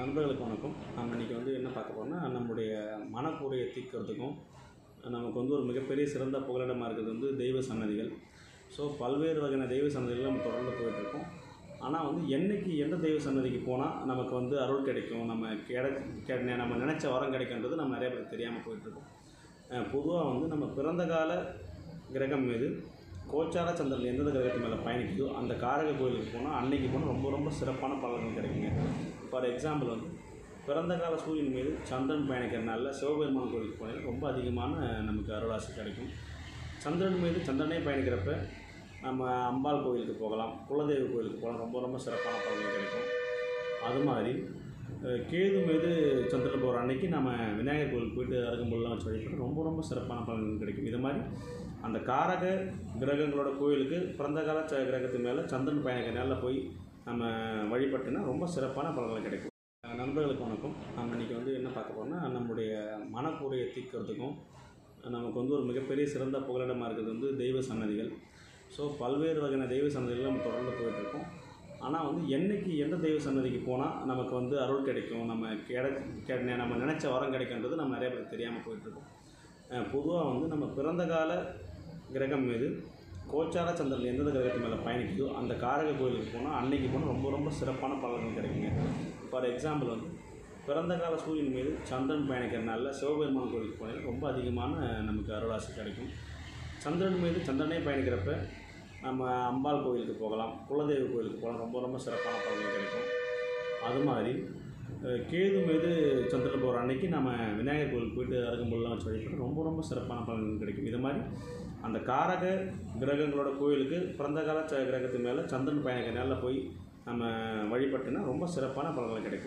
நண்பர்களுக்கு வணக்கம் நம்ம இன்றைக்கி வந்து என்ன பார்க்க போறோம்னா நம்முடைய மனக்குறையை தீர்க்கறதுக்கும் நமக்கு வந்து ஒரு மிகப்பெரிய சிறந்த புகலிடமாக இருக்கிறது வந்து தெய்வ சன்னதிகள் ஸோ பல்வேறு வகையான தெய்வ சன்னதிகள் நம்ம தொடர்ந்து போயிட்டுருக்கோம் ஆனால் வந்து என்னைக்கு எந்த தெய்வ சன்னதிக்கு போனால் நமக்கு வந்து அருள் கிடைக்கும் நம்ம கிடை கெ- நம்ம நினச்ச வரம் கிடைக்குன்றது நம்ம நிறைய பேருக்கு தெரியாமல் போயிட்டுருக்கோம் பொதுவாக வந்து நம்ம பிறந்த கால கிரகம் மீது கோச்சார சந்திரன் எந்தெந்த கிரகத்து மேலே பயணிக்குதோ அந்த காரக கோயிலுக்கு போனால் அன்னைக்கு போனால் ரொம்ப ரொம்ப சிறப்பான பலன்கள் கிடைக்குங்க ஃபார் எக்ஸாம்பிள் வந்து பிறந்த கால சூரியன் மீது சந்திரன் பயணிக்கிறனால சிவபெருமான் கோயிலுக்கு போனால் ரொம்ப அதிகமான நமக்கு அருளாசி கிடைக்கும் சந்திரன் மீது சந்திரனே பயணிக்கிறப்ப நம்ம அம்பாள் கோயிலுக்கு போகலாம் குலதெய்வ கோயிலுக்கு போகலாம் ரொம்ப ரொம்ப சிறப்பான பலன்கள் கிடைக்கும் அது மாதிரி அஹ், கேது மீது சந்திரன் போகிற அன்னைக்கு நம்ம விநாயகர் கோயிலுக்கு போயிட்டு அருகம்புல்லாம் வச்சு வழிபட்டு ரொம்ப ரொம்ப சிறப்பான பலன்கள் கிடைக்கும் இது மாதிரி அந்த காரக கிரகங்களோட கோயிலுக்கு பிறந்த கால ச- கிரகத்து மேலே சந்திரன் பயணிக்கிறனால போய் நம்ம வழிபட்டுனா ரொம்ப சிறப்பான பலன்கள் கிடைக்கும் அஹ், நண்பர்களுக்கு வணக்கம் நம்ம இன்றைக்கி வந்து என்ன பார்க்க போறோம்னா நம்முடைய மனக்குறையை தீர்க்கறதுக்கும் நமக்கு வந்து ஒரு மிகப்பெரிய சிறந்த புகலிடமாக இருக்கிறது வந்து தெய்வ சன்னதிகள் ஸோ பல்வேறு வகையான தெய்வ சன்னதிகள் நம்ம தொடர்ந்து போயிட்டுருக்கோம் ஆனால் வந்து என்னைக்கு எந்த தெய்வ சன்னதிக்கு போனால் நமக்கு வந்து அருள் கிடைக்கும் நம்ம கிடை கெ- நம்ம நினச்ச வரம் கிடைக்குன்றது நம்ம நிறைய பேருக்கு தெரியாமல் போயிட்டுருக்கோம் பொதுவாக வந்து நம்ம பிறந்த கால கிரகம் மீது கோச்சார சந்திரன் எந்தெந்த கிரகத்து மேலே பயணிக்குதோ அந்த காரக கோயிலுக்கு போனால் அன்னைக்கு போனால் ரொம்ப ரொம்ப சிறப்பான பலன்கள் கிடைக்குங்க ஃபார் எக்ஸாம்பிள் வந்து பிறந்த கால சூரியன் மீது சந்திரன் பயணிக்கிறனால சிவபெருமான் கோயிலுக்கு போனால் ரொம்ப அதிகமான நமக்கு அருளாசி கிடைக்கும் சந்திரன் மீது சந்திரனே பயணிக்கிறப்ப நம்ம அம்பாள் கோயிலுக்கு போகலாம் குலதெய்வ கோயிலுக்கு போகலாம் ரொம்ப ரொம்ப சிறப்பான பலன்கள் கிடைக்கும் அது மாதிரி அஹ், கேது மீது சந்திரன் போகிற அன்னைக்கு நம்ம விநாயகர் கோயிலுக்கு போயிட்டு அருகம்புல்லாம் வச்சு வழிபட்டு ரொம்ப ரொம்ப சிறப்பான பலன்கள் கிடைக்கும் இது மாதிரி அந்த காரக கிரகங்களோட கோயிலுக்கு பிறந்த கால ச- கிரகத்து மேலே சந்திரன் பயணிக்கிறனால போய் நம்ம வழிபட்டுனா ரொம்ப சிறப்பான பலன்கள் கிடைக்கும்